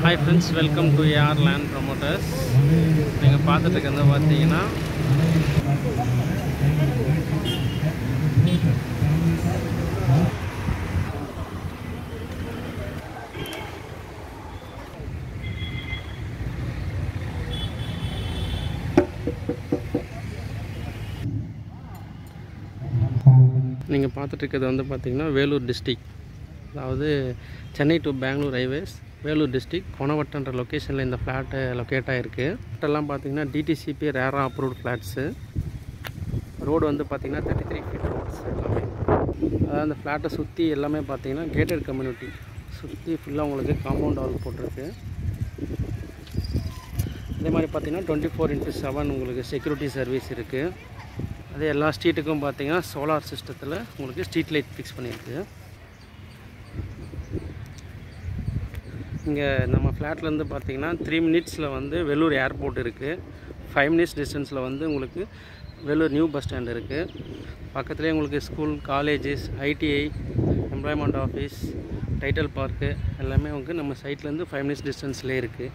hi friends welcome to AR land promoters நீங்கள் பார்த்துட்டு இருக்கிறது பார்த்தீங்கன்னா நீங்கள் பார்த்துட்டு இருக்கிறது வந்து பார்த்தீங்கன்னா வேலூர் டிஸ்ட்ரிக் அதாவது Chennai to Bangalore highways Vellore district கொணவட்டன்ற லொக்கேஷனில் இந்த ஃப்ளாட்டு லொக்கேட் ஆகிருக்கு ஃப்ளாட்டெல்லாம் பார்த்தீங்கன்னா டிடிசிபி ரேரா அப்ரூவ்ட் ஃப்ளாட்ஸு ரோடு வந்து பார்த்தீங்கன்னா தேர்ட்டி த்ரீ ஃபீட் ரோட்ஸ் எல்லாமே அதாவது அந்த ஃப்ளாட்டை சுற்றி எல்லாமே பார்த்தீங்கன்னா கேட்டட் கம்யூனிட்டி சுற்றி ஃபுல்லாக உங்களுக்கு காம்பவுண்ட் வால் போட்டிருக்கு அதே மாதிரி பார்த்தீங்கன்னா twenty four into seven security service சர்வீஸ் இருக்குது அதே எல்லா ஸ்ட்ரீட்டுக்கும் பார்த்தீங்கன்னா சோலார் சிஸ்டத்தில் உங்களுக்கு ஸ்ட்ரீட் லைட் ஃபிக்ஸ் பண்ணியிருக்கு இங்கே நம்ம ஃப்ளாட்லேருந்து பார்த்தீங்கன்னா த்ரீ மினிட்ஸில் வந்து வெள்ளூர் ஏர்போர்ட் இருக்குது ஃபைவ் மினிட்ஸ் டிஸ்டன்ஸில் வந்து உங்களுக்கு வெள்ளூர் நியூ பஸ் ஸ்டாண்ட் இருக்குது பக்கத்துலேயே உங்களுக்கு school colleges ITI employment office Tidel Park எல்லாமே உங்களுக்கு நம்ம சைட்லேருந்து ஃபைவ் மினிட்ஸ் டிஸ்டன்ஸ்லேயே இருக்குது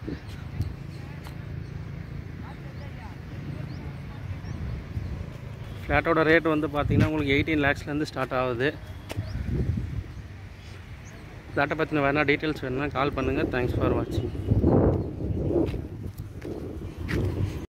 ஃப்ளாட்டோட ரேட் வந்து பார்த்தீங்கன்னா உங்களுக்கு எயிட்டீன் லேக்ஸ்லேருந்து ஸ்டார்ட் ஆகுது ஃப்ளாட்டை பற்றின வேணால் டீட்டெயில்ஸ் வேணுன்னா கால் பண்ணுங்கள் தேங்க்ஸ் ஃபார் வாட்சிங்